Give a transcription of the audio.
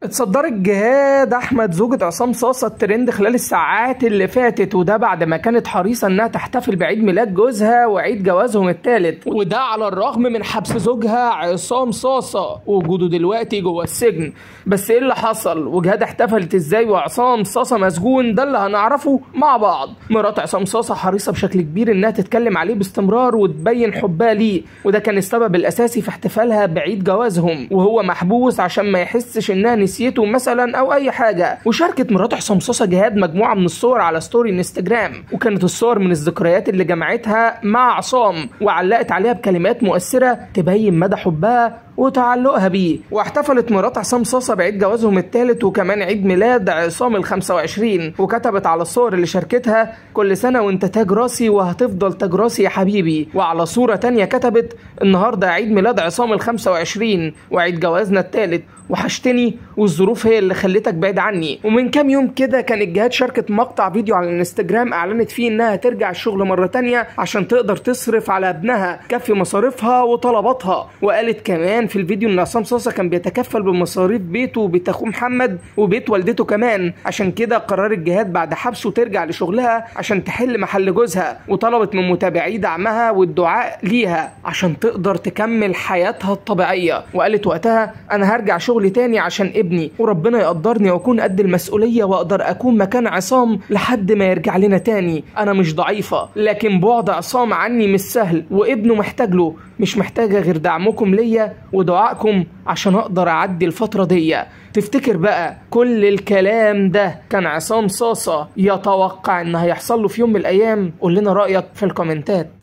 اتصدرت جهاد احمد زوجة عصام صاصة الترند خلال الساعات اللي فاتت وده بعد ما كانت حريصة انها تحتفل بعيد ميلاد جوزها وعيد جوازهم الثالث وده على الرغم من حبس زوجها عصام صاصة ووجوده دلوقتي جوه السجن بس ايه اللي حصل وجهاد احتفلت ازاي وعصام صاصة مسجون ده اللي هنعرفه مع بعض مرات عصام صاصة حريصة بشكل كبير انها تتكلم عليه باستمرار وتبين حبها ليه وده كان السبب الاساسي في احتفالها بعيد جوازهم وهو محبوس عشان ما يحسش انها نسيته مثلا او اي حاجه وشاركت مرات حسام صاصا جهاد مجموعه من الصور على ستوري انستجرام وكانت الصور من الذكريات اللي جمعتها مع عصام وعلقت عليها بكلمات مؤثره تبين مدى حبها وتعلقها بيه واحتفلت مرات عصام صاصا بعيد جوازهم الثالث وكمان عيد ميلاد عصام ال 25 وكتبت على الصور اللي شاركتها كل سنه وانت تاج راسي وهتفضل تاج راسي يا حبيبي وعلى صوره تانية كتبت النهارده عيد ميلاد عصام ال 25 وعيد جوازنا الثالث وحشتني والظروف هي اللي خلتك بعيد عني ومن كام يوم كده كانت جهاد شاركت مقطع فيديو على الانستجرام اعلنت فيه انها ترجع الشغل مره تانية عشان تقدر تصرف على ابنها كفي مصاريفها وطلباتها وقالت كمان في الفيديو ان عصام صاصا كان بيتكفل بمصاريف بيته وبيت اخوه محمد وبيت والدته كمان عشان كده قررت جهاد بعد حبسه ترجع لشغلها عشان تحل محل جوزها وطلبت من متابعي دعمها والدعاء ليها عشان تقدر تكمل حياتها الطبيعيه وقالت وقتها انا هرجع شغل تاني عشان ابني وربنا يقدرني واكون قد المسؤوليه واقدر اكون مكان عصام لحد ما يرجع لنا تاني انا مش ضعيفه لكن بعد عصام عني مش سهل وابنه محتاج له مش محتاجه غير دعمكم ليا ودعائكم عشان اقدر اعدي الفتره دي تفتكر بقى كل الكلام ده كان عصام صاصه يتوقع ان هيحصل له في يوم من الايام قول لنا رايك في الكومنتات